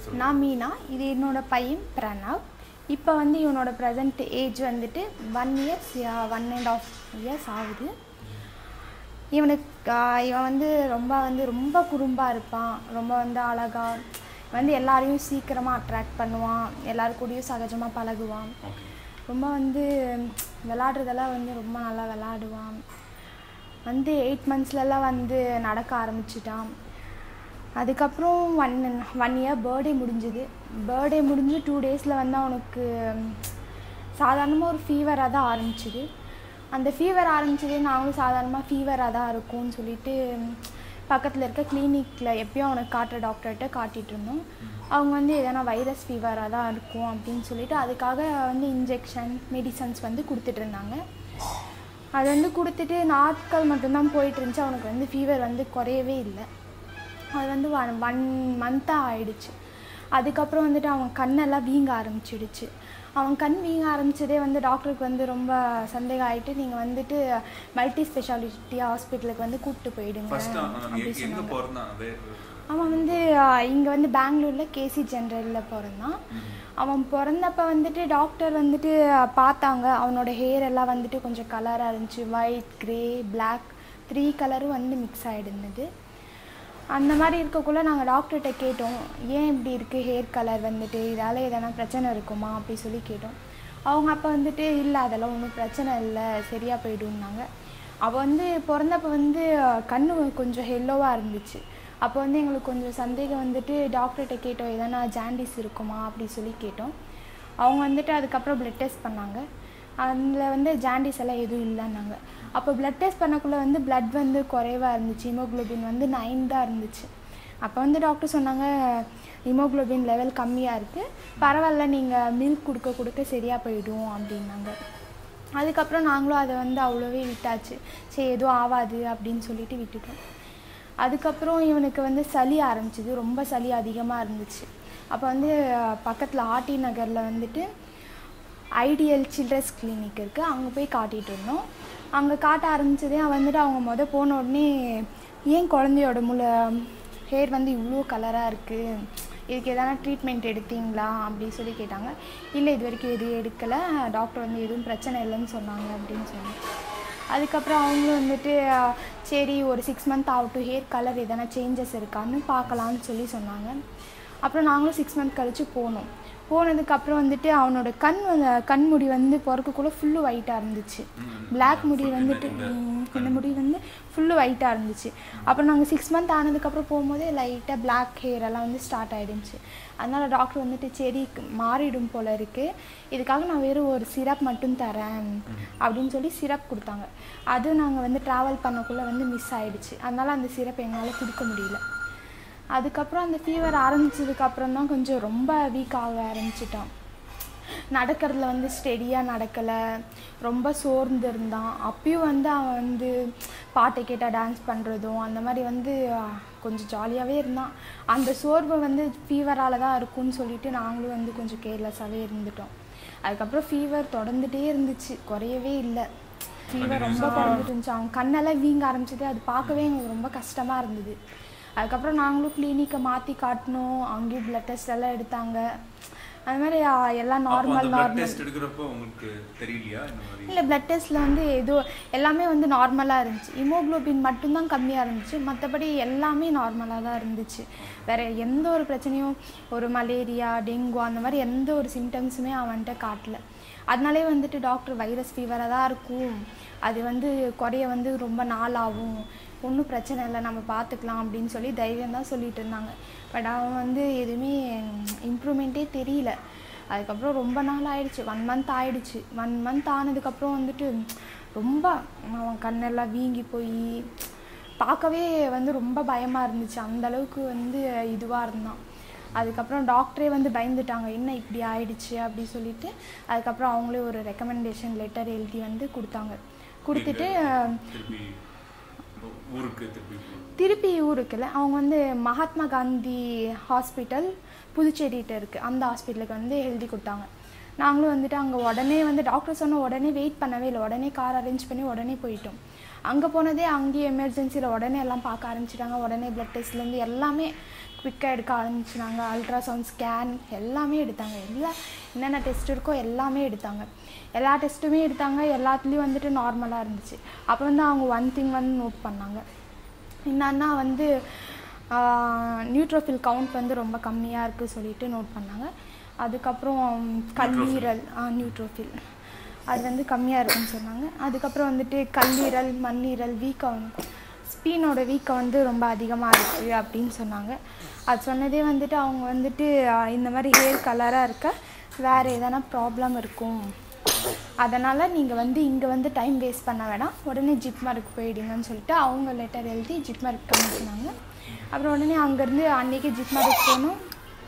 சொல்லுங்க நான் மீனா இது என்னோட பையன் பிரணவ் இப்போ வந்து இவனோட ப்ரெசன்ட் ஏஜ் வந்துட்டு one years one and half years ஆகுது இவனுக்கு ஆஹ் இவன் வந்து ரொம்ப வந்து ரொம்ப குறும்பாக இருப்பான் ரொம்ப வந்து அழகாக வந்து எல்லாரையும் சீக்கிரமாக அட்ராக்ட் பண்ணுவான் எல்லாரு கூடயும் சகஜமாக பழகுவான் ஓகே ரொம்ப வந்து விளாடுறதெல்லாம் வந்து ரொம்ப நல்லா விளாடுவான் வந்து எயிட் மந்த்ஸ்லலாம் வந்து நடக்க ஆரம்பிச்சிட்டான் அதுக்கப்புறம் ஒன் ஒன் இயர் பர்த்டே முடிஞ்சுது பர்த்டே முடிஞ்சு டூ டேஸில் வந்து அவனுக்கு சாதாரணமாக ஒரு ஃபீவராக தான் ஆரம்பிச்சுது அந்த ஃபீவர் ஆரம்பிச்சதே நாங்களும் சாதாரணமாக ஃபீவராக தான் இருக்கும்னு சொல்லிட்டு பக்கத்தில் இருக்க கிளினிக்கில் எப்பயும் அவனுக்கு காட்டுற டாக்டர்கிட்ட காட்டிகிட்டு இருந்தோம் அவங்க வந்து எதனா வைரஸ் ஃபீவராக தான் இருக்கும் அப்படின்னு சொல்லிட்டு அதுக்காக வந்து இன்ஜெக்ஷன் மெடிசன்ஸ் வந்து கொடுத்துட்டு இருந்தாங்க அது வந்து கொடுத்துட்டு நாட்கள் மட்டும்தான் போயிட்டு இருந்துச்சு அவனுக்கு வந்து ஃபீவர் வந்து குறையவே இல்லை அது வந்து ஒன் ஒன் மந்த்தாக ஆயிடுச்சு அதுக்கப்புறம் வந்துட்டு அவன் கண்ணெல்லாம் வீங்க ஆரம்பிச்சிடுச்சு அவன் கண் வீங்க ஆரம்பிச்சதே வந்து டாக்டருக்கு வந்து ரொம்ப சந்தேகம் ஆகிட்டு நீங்கள் வந்துட்டு மல்டி ஸ்பெஷாலிட்டி ஹாஸ்பிட்டலுக்கு வந்து கூப்பிட்டு போயிடுங்க ஃபர்ஸ்ட் அப்படி எங்க சொன்னாங்க பிறந்தான் வே- அவன் வந்து இங்கே வந்து பெங்களூரில் கேசி ஜென்ரலில் பிறந்தான் அவன் பிறந்தப்ப வந்துட்டு டாக்டர் வந்துட்டு அஹ், பார்த்தாங்க அவனோட ஹேர் எல்லாம் வந்துட்டு கொஞ்சம் கலராக இருந்துச்சு ஒயிட் க்ரே Black த்ரீ கலரும் வந்து மிக்ஸ் ஆகிடுந்தது அந்த மாதிரி இருக்கக்குள்ள நாங்கள் டாக்டர்கிட்ட கேட்டோம் ஏன் இப்படி இருக்குது ஹேர் கலர் வந்துட்டு இதால் எதனா பிரச்சனை இருக்குமா அப்படி சொல்லி கேட்டோம் அவங்க அப்போ வந்துட்டு இல்லை அதெல்லாம் ஒன்றும் பிரச்சனை இல்லை சரியாக போயிடும்னாங்க அவள் வந்து பிறந்தப்ப வந்து அஹ், கண்ணு கொஞ்சம் ஹெல்லோவாக இருந்துச்சு அப்போ வந்து எங்களுக்கு கொஞ்சம் சந்தேகம் வந்துட்டு டாக்டர்கிட்ட கேட்டோம் எதனா ஜாண்டிஸ் இருக்குமா அப்படி சொல்லி கேட்டோம் அவங்க வந்துட்டு அதுக்கப்புறம் பிளட் டெஸ்ட் பண்ணாங்க அதில் வந்து ஜாண்டிஸ் எல்லாம் எதுவும் இல்லைன்னாங்க அப்போ பிளட் டெஸ்ட் பண்ணக்குள்ளே வந்து பிளட் வந்து குறைவாக இருந்துச்சு ஹீமோகுளோபின் வந்து நைன் தான் இருந்துச்சு அப்போ வந்து டாக்டர் சொன்னாங்க ஹீமோகுளோபின் லெவல் கம்மியாக இருக்குது பரவாயில்ல நீங்கள் மில்க் கொடுக்க கொடுக்க சரியாக போயிடும் அப்படின்னாங்க அதுக்கப்புறம் நாங்களும் அதை வந்து அவ்வளோவே விட்டாச்சு சரி எதுவும் ஆகாது அப்படின்னு சொல்லிட்டு விட்டுட்டோம் அதுக்கப்புறம் இவனுக்கு வந்து சளி ஆரம்பிச்சது ரொம்ப சளி அதிகமாக இருந்துச்சு அப்போ வந்து பக்கத்தில் ஆர்டி நகரில் வந்துட்டு ஐடியல் சில்ட்ரன்ஸ் கிளினிக் இருக்குது அங்கே போய் காட்டிகிட்டு இருந்தோம் அங்கே காட்ட ஆரம்பிச்சதே அவன் வந்துட்டு அவங்க முத போன உடனே ஏன் குழந்தையோட முல ஹேர் வந்து இவ்வளோ கலராக இருக்குது இதுக்கு எதனா ட்ரீட்மெண்ட் எடுத்தீங்களா அப்படி சொல்லி கேட்டாங்க இல்லை இது வரைக்கும் எதுவும் எடுக்கலை டாக்டர் வந்து எதுவும் பிரச்சனை இல்லைன்னு சொன்னாங்க அப்படின்னு சொன்னாங்க அதுக்கப்புறம் அவங்களும் வந்துட்டு அஹ், சரி ஒரு சிக்ஸ் மந்த் ஆகட்டும் ஹேர் கலர் எதனா சேஞ்சஸ் இருக்கான்னு பார்க்கலான்னு சொல்லி சொன்னாங்க அப்புறம் நாங்களும் சிக்ஸ் மந்த் கழித்து போனோம் போனதுக்கப்புறம் வந்துட்டு அவனோட கண் வந்து கண்முடி வந்து பிறக்கக்குள்ள ஃபுல்லு ஒயிட்டாக இருந்துச்சு Black முடி வந்துட்டு ம், இந்த முடி வந்து ஃபுல்லு ஒயிட்டாக இருந்துச்சு அப்புறம் நாங்கள் சிக்ஸ் மந்த் ஆனதுக்கப்புறம் போகும்போதே லைட்டாக Black ஹேர் எல்லாம் வந்து ஸ்டார்ட் ஆகிடுச்சு அதனால டாக்டர் வந்துட்டு சரி மாறிடும் போல இருக்குது இதுக்காக நான் வெறும் ஒரு சிரப் மட்டும் தரேன் அப்படின்னு சொல்லி சிரப் கொடுத்தாங்க அது நாங்கள் வந்து ட்ராவல் பண்ணக்குள்ளே வந்து மிஸ் ஆயிடுச்சு அதனால அந்த சிரப் எங்களால் கொடுக்க முடியல அதுக்கப்புறம் அந்த ஃபீவர் ஆரம்பிச்சதுக்கப்புறம் தான் கொஞ்சம் ரொம்ப வீக் ஆக ஆரம்பிச்சிட்டான் நடக்கிறதுல வந்து ஸ்டெடியாக நடக்கலை ரொம்ப சோர்ந்து இருந்தான் அப்பயும் வந்து அவன் வந்து பாட்டை கேட்டால் டான்ஸ் பண்ணுறதும் அந்த மாதிரி வந்து அஹ், கொஞ்சம் ஜாலியாகவே இருந்தான் அந்த சோர்வு வந்து ஃபீவரால் தான் இருக்கும்னு சொல்லிட்டு நாங்களும் வந்து கொஞ்சம் கேர்லெஸ்ஸாகவே இருந்துட்டோம் அதுக்கப்புறம் ஃபீவர் தொடர்ந்துட்டே இருந்துச்சு குறையவே இல்லை ஃபீவர் ரொம்ப குறைஞ்சிட்டு இருந்துச்சு அவன் கண்ணெல்லாம் வீங்க ஆரம்பிச்சது அது பார்க்கவே எங்களுக்கு ரொம்ப கஷ்டமாக இருந்தது அதுக்கப்புறம் நாங்களும் கிளினிக்கை மாற்றி காட்டினோம் அங்கேயும் பிளட் டெஸ்ட் எல்லாம் எடுத்தாங்க அது மாதிரி ஆ, எல்லாம் அப்போ அந்த நார்மல் பிளட் நார்மல் டெஸ்ட் எடுக்கிறப்போ உங்களுக்கு தெரியலையா இந்த மாதிரி இல்லை பிளட் டெஸ்ட்டில் வந்து ஏதோ எல்லாமே வந்து நார்மலாக இருந்துச்சு ஹீமோகுளோபின் மட்டும்தான் கம்மியாக இருந்துச்சு மற்றபடி எல்லாமே நார்மலாக தான் இருந்துச்சு வேறு எந்த ஒரு பிரச்சனையும் ஒரு மலேரியா டெங்கு அந்த மாதிரி எந்த ஒரு சிம்டம்ஸுமே அவன்கிட்ட காட்டல அதனாலே வந்துட்டு டாக்டர் வைரஸ் ஃபீவராக தான் இருக்கும் அது வந்து குறைய வந்து ரொம்ப நாள் ஆகும் ஒன்றும் பிரச்சனை இல்லை நம்ம பார்த்துக்கலாம் அப்படின்னு சொல்லி தைரியம் தான் சொல்லிட்டு இருந்தாங்க பட் அவன் வந்து எதுவுமே இம்ப்ரூவ்மெண்ட்டே தெரியல அதுக்கப்புறம் ரொம்ப நாள் ஆயிடுச்சு ஒன் மந்த் ஆயிடுச்சு ஒன் மந்த் ஆனதுக்கப்புறம் வந்துட்டு ரொம்ப அவன் கண்ணெல்லாம் வீங்கி போய் பார்க்கவே வந்து ரொம்ப பயமாக இருந்துச்சு அந்த அளவுக்கு வந்து இதுவாக இருந்தான் அதுக்கப்புறம் டாக்டரே வந்து பயந்துட்டாங்க என்ன இப்படி ஆயிடுச்சு அப்படி சொல்லிட்டு அதுக்கப்புறம் அவங்களே ஒரு ரெக்கமெண்டேஷன் லெட்டர் எழுதி வந்து கொடுத்தாங்க கொடுத்துட்டு திருப்பி ஊருக்கு திருப்பி போ- திருப்பி ஊருக்குல அவங்க வந்து மகாத்மா காந்தி ஹாஸ்பிட்டல் புதுச்சேரிகிட்ட இருக்குது அந்த ஹாஸ்பிட்டலுக்கு வந்து எழுதி கொடுத்தாங்க நாங்களும் வந்துட்டு அங்கே உடனே வந்து டாக்டர் சொன்ன உடனே வெயிட் பண்ணவே இல்லை உடனே கார் அரேஞ்ச் பண்ணி உடனே போயிட்டோம் அங்கே போனதே அங்கேயே எமர்ஜென்சியில் உடனே எல்லாம் பார்க்க ஆரம்பிச்சிட்டாங்க உடனே பிளட் டெஸ்ட்லேருந்து எல்லாமே குவிக்காக எடுக்க ஆரம்பிச்சினாங்க அல்ட்ராசவுண்ட் ஸ்கேன் எல்லாமே எடுத்தாங்க எல்லா என்னென்ன டெஸ்ட் இருக்கோ எல்லாமே எடுத்தாங்க எல்லா டெஸ்ட்டுமே எடுத்தாங்க எல்லாத்துலேயும் வந்துட்டு நார்மலாக இருந்துச்சு அப்போ வந்து அவங்க ஒன் திங் வந்து நோட் பண்ணாங்க என்னன்னா வந்து நியூட்ரோஃபில் கவுண்ட் வந்து ரொம்ப கம்மியாக இருக்குது சொல்லிட்டு நோட் பண்ணாங்க அதுக்கப்புறம் கல்லீரல் நியூட்ரோஃபில் அது வந்து கம்மியாக இருக்குன்னு சொன்னாங்க அதுக்கப்புறம் வந்துட்டு கல்லீரல் மண்ணீரல் வீக்கம் ஸ்பீனோட வீக்கம் வந்து ரொம்ப அதிகமாக இருக்குது அப்படின்னு சொன்னாங்க அது சொன்னதே வந்துட்டு அவங்க வந்துட்டு ஆஹ், இந்த மாதிரி ஹேர் கலராக இருக்க வேறு எதனா ப்ராப்ளம் இருக்கும் அதனால் நீங்கள் வந்து இங்கே வந்து டைம் வேஸ்ட் பண்ண வேணாம் உடனே ஜிப்மருக்கு போயிடுங்கன்னு சொல்லிட்டு அவங்க லெட்டர் எழுதி ஜிப்மருக்கு அனுப்பிச்சினாங்க அப்புறம் உடனே அங்கேருந்து அன்றைக்கி ஜிப்மருக்கு போனோம்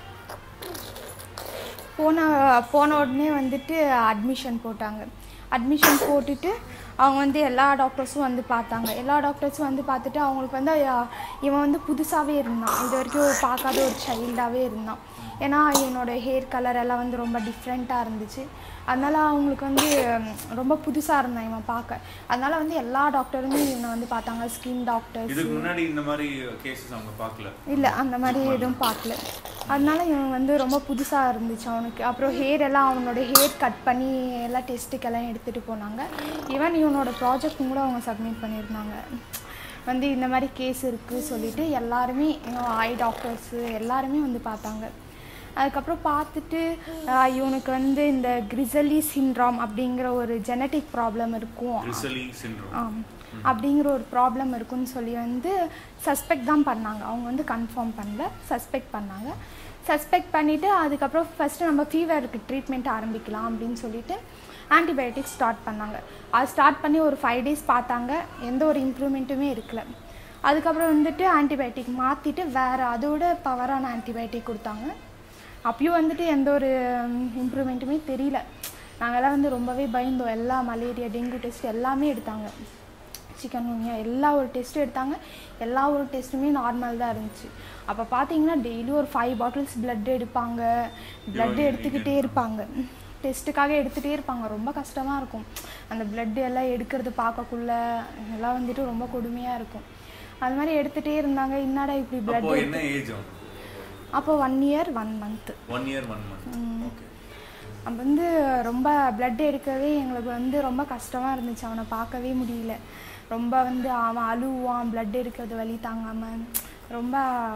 போன போன உடனே வந்துட்டு அட்மிஷன் போட்டாங்க அட்மிஷன் போட்டுட்டு அவங்க வந்து எல்லா டாக்டர்ஸும் வந்து பார்த்தாங்க எல்லா டாக்டர்ஸும் வந்து பார்த்துட்டு அவங்களுக்கு வந்து அஹ், இவன் வந்து புதுசாகவே இருந்தான் இது வரைக்கும் பார்க்காத ஒரு சைல்டாகவே இருந்தான் ஏன்னா என்னோட ஹேர் கலர் எல்லாம் வந்து ரொம்ப டிஃப்ரெண்ட்டாக இருந்துச்சு அதனால் அவங்களுக்கு வந்து உம், ரொம்ப புதுசாக இருந்தான் இவன் பார்க்க அதனால் வந்து எல்லா டாக்டருமே இவனை வந்து பார்த்தாங்க ஸ்கின் டாக்டர்ஸ் இதுக்கு முன்னாடி இந்த மாதிரி கேசஸ் அவங்க பார்க்கல இல்லை அந்த மாதிரி எதுவும் பார்க்கல அதனால இவன் வந்து ரொம்ப புதுசாக இருந்துச்சு அவனுக்கு அப்புறம் ஹேர் எல்லாம் அவனோட ஹேர் கட் பண்ணி எல்லாம் டெஸ்ட்டுக்கெல்லாம் எடுத்துகிட்டு போனாங்க ஈவன் இவனோட ப்ராஜெக்ட்டும் கூட அவங்க சப்மிட் பண்ணியிருந்தாங்க வந்து இந்த மாதிரி கேஸ் இருக்குது சொல்லிட்டு எல்லாருமே ஐ டாக்டர்ஸு எல்லாருமே வந்து பார்த்தாங்க அதுக்கப்புறம் பார்த்துட்டு ஆஹ், இவனுக்கு வந்து இந்த கிரிசலி சின்ட்ராம் அப்படிங்கிற ஒரு ஜெனட்டிக் ப்ராப்ளம் இருக்கும் ரிசலி சிண்ட்ரோம் ஆம். அப்படிங்கிற ஒரு ப்ராப்ளம் இருக்குன்னு சொல்லி வந்து சஸ்பெக்ட் தான் பண்ணாங்க அவங்க வந்து கன்ஃபார்ம் பண்ணல சஸ்பெக்ட் பண்ணாங்க சஸ்பெக்ட் பண்ணிவிட்டு அதுக்கப்புறம் ஃபஸ்ட்டு நம்ம ஃபீவருக்கு ட்ரீட்மெண்ட் ஆரம்பிக்கலாம் அப்படின்னு சொல்லிட்டு ஆன்டிபயோட்டிக் ஸ்டார்ட் பண்ணாங்க அது ஸ்டார்ட் பண்ணி ஒரு ஃபைவ் டேஸ் பார்த்தாங்க எந்த ஒரு இம்ப்ரூவ்மெண்ட்டுமே இருக்கல அதுக்கப்புறம் வந்துட்டு ஆன்டிபயோட்டிக் மாற்றிட்டு வேறு அதோட பவரான ஆன்டிபயோட்டிக் கொடுத்தாங்க அப்பயும் வந்துட்டு எந்த ஒரு இம்ப்ரூவ்மெண்ட்டுமே தெரியல நாங்கள்லாம் வந்து ரொம்பவே பயந்தோம் எல்லா மலேரியா டெங்கு டெஸ்ட் எல்லாமே எடுத்தாங்க சிக்கன் குனியா எல்லா ஒரு டெஸ்ட்டும் எடுத்தாங்க எல்லா ஒரு டெஸ்ட்டுமே நார்மல் தான் இருந்துச்சு அப்போ பார்த்தீங்கன்னா டெய்லி ஒரு ஃபைவ் பாட்டில்ஸ் blood எடுப்பாங்க blood ஐயோ, எடுத்துக்கிட்டே இருப்பாங்க டெஸ்ட்டுக்காக எடுத்துகிட்டே இருப்பாங்க ரொம்ப கஷ்டமாக இருக்கும் அந்த blood எல்லாம் எடுக்கிறது பார்க்கக்குள்ள எல்லாம் வந்துட்டு ரொம்ப கொடுமையாக இருக்கும் அது மாதிரி எடுத்துகிட்டே இருந்தாங்க என்னடா இப்படி blood அப்போ எடுத்து என்ன ஏஜ் அவனுக்கு அப்போ one year one month one year one month okay அப்போ வந்து ரொம்ப பிளட் எடுக்கவே எங்களுக்கு வந்து ரொம்ப கஷ்டமாக இருந்துச்சு அவனை பார்க்கவே முடியல ரொம்ப வந்து அவன் அழுவான் பிளட் எடுக்கிறது வலி தாங்காமல் ரொம்ப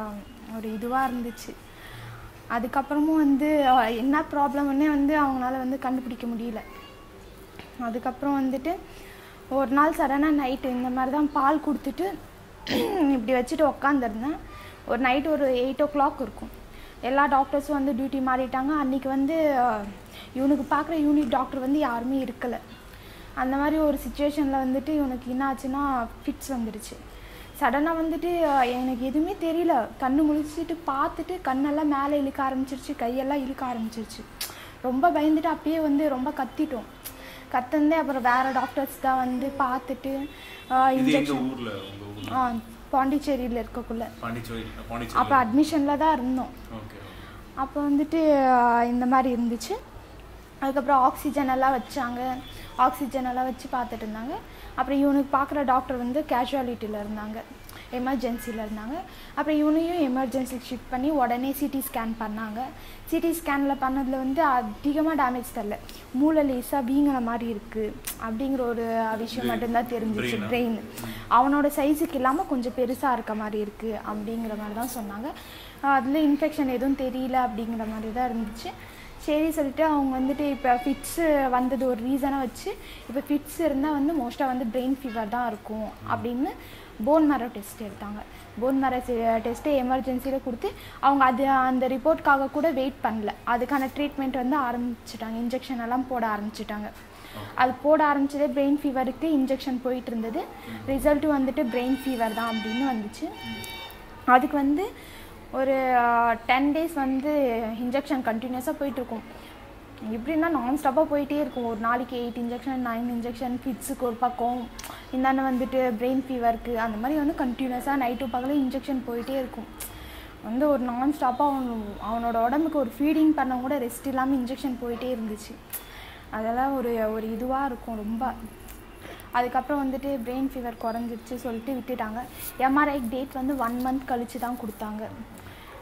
ஒரு இதுவாக இருந்துச்சு அதுக்கப்புறமும் வந்து அஹ், என்ன ப்ராப்ளம்னே வந்து அவங்களால வந்து கண்டுபிடிக்க முடியல அதுக்கப்புறம் வந்துட்டு ஒரு நாள் சடனாக நைட்டு இந்த மாதிரி தான் பால் கொடுத்துட்டு இப்படி வச்சுட்டு உக்காந்துருந்தேன் ஒரு நைட் ஒரு எயிட் ஓ கிளாக் இருக்கும் எல்லா டாக்டர்ஸும் வந்து டியூட்டி மாறிட்டாங்க அன்றைக்கி வந்து அஹ், இவனுக்கு பார்க்குற யூனிட் டாக்டர் வந்து யாருமே இருக்கலை அந்த மாதிரி ஒரு சுச்சுவேஷனில் வந்துட்டு இவனுக்கு என்ன ஆச்சுன்னா ஃபிட்ஸ் வந்துடுச்சு சடனாக வந்துட்டு அஹ், எனக்கு எதுவுமே தெரியல கண்ணு முழிச்சிட்டு பார்த்துட்டு கண்ணெல்லாம் மேலே இழுக்க ஆரம்பிச்சிருச்சு கையெல்லாம் இழுக்க ஆரம்பிச்சிருச்சு ரொம்ப பயந்துட்டு அப்பயே வந்து ரொம்ப கத்திட்டோம் கத்தந்தே அப்புறம் வேறு டாக்டர்ஸ் தான் வந்து பார்த்துட்டு இது எங்க இன்ஜெக்ஷன் ஊர்ல உங்க ஊர்ல ஆ பாண்டிச்சேரியில் இருக்கக்குள்ள பாண்டிச்சேரி அப்போ பாண்டிச்சேரி அட்மிஷனில் தான் இருந்தோம் ஓகே அப்போ வந்துட்டு ஆஹ், இந்த மாதிரி இருந்துச்சு அதுக்கப்புறம் ஆக்சிஜன் எல்லாம் வச்சாங்க ஆக்சிஜன் எல்லாம் வச்சு பார்த்துட்டு இருந்தாங்க அப்புறம் இவனுக்கு பார்க்குற டாக்டர் வந்து கேஷுவாலிட்டியில் இருந்தாங்க எமர்ஜென்சியில் இருந்தாங்க அப்புறம் இவனையும் எமர்ஜென்சிக்கு ஷிஃப்ட் பண்ணி உடனே சிடி ஸ்கேன் பண்ணாங்க சிடி ஸ்கேனில் பண்ணதில் வந்து அதிகமாக டேமேஜ் தரல மூளை லேசாக வீங்கின மாதிரி இருக்குது அப்படிங்கிற ஒரு விஷயம் Brain. மட்டும்தான் தெரிஞ்சிச்சு Brain-ஆ? பிரெயின் அவனோட சைஸுக்கு இல்லாமல் கொஞ்சம் பெருசாக இருக்க மாதிரி இருக்குது அப்படிங்கிற மாதிரி தான் சொன்னாங்க அதில் இன்ஃபெக்ஷன் எதுவும் தெரியல அப்படிங்கிற மாதிரி தான் இருந்துச்சு சரி சொல்லிட்டு அவங்க வந்துட்டு இப்போ ஃபிட்ஸு வந்தது ஒரு ரீசனை வச்சு இப்போ ஃபிட்ஸ் இருந்தால் வந்து மோஸ்ட்டாக வந்து பிரெயின் ஃபீவர் தான் இருக்கும் அப்படின்னு போன் மேரோ டெஸ்ட் எடுத்தாங்க போன் மேரோ டெஸ்ட்டு எமர்ஜென்சியில் கொடுத்து அவங்க அது அந்த ரிப்போர்ட்காக கூட வெயிட் பண்ணல அதுக்கான ட்ரீட்மெண்ட் வந்து ஆரம்பிச்சிட்டாங்க இன்ஜெக்ஷன் எல்லாம் போட ஆரம்பிச்சிட்டாங்க அது போட ஆரம்பிச்சதே பிரெயின் ஃபீவருக்கு இன்ஜெக்ஷன் போயிட்டு இருந்தது ரிசல்ட் வந்துட்டு பிரெயின் ஃபீவர் தான் அப்படின்னு வந்துச்சு அதுக்கு வந்து ஒரு டென் டேஸ் வந்து இன்ஜெக்ஷன் கண்டினியூஸாக போயிட்டுருக்கும் எப்படின்னா நான் ஸ்டாப்பாக போயிட்டே இருக்கும் ஒரு நாளைக்கு எயிட் இன்ஜெக்ஷன் நைன் இன்ஜெக்ஷன் ஃபிட்ஸுக்கு ஒரு பக்கம் இந்தாண்ட வந்துட்டு பிரெயின் ஃபீவருக்கு அந்த மாதிரி வந்து கண்டினியூஸாக நைட்டு பகலும் இன்ஜெக்ஷன் போயிட்டே இருக்கும் வந்து ஒரு நான் ஸ்டாப்பாக அவன் அவனோட உடம்புக்கு ஒரு ஃபீடிங் பண்ண கூட ரெஸ்ட் இல்லாமல் இன்ஜெக்ஷன் போயிட்டே இருந்துச்சு அதெல்லாம் ஒரு ஒரு இதுவாக இருக்கும் ரொம்ப அதுக்கப்புறம் வந்துட்டு பிரெயின் ஃபீவர் குறைஞ்சிருச்சு சொல்லிட்டு விட்டுட்டாங்க எம்ஆர்ஐ டேட் வந்து ஒன் மந்த் கழிச்சு தான் கொடுத்தாங்க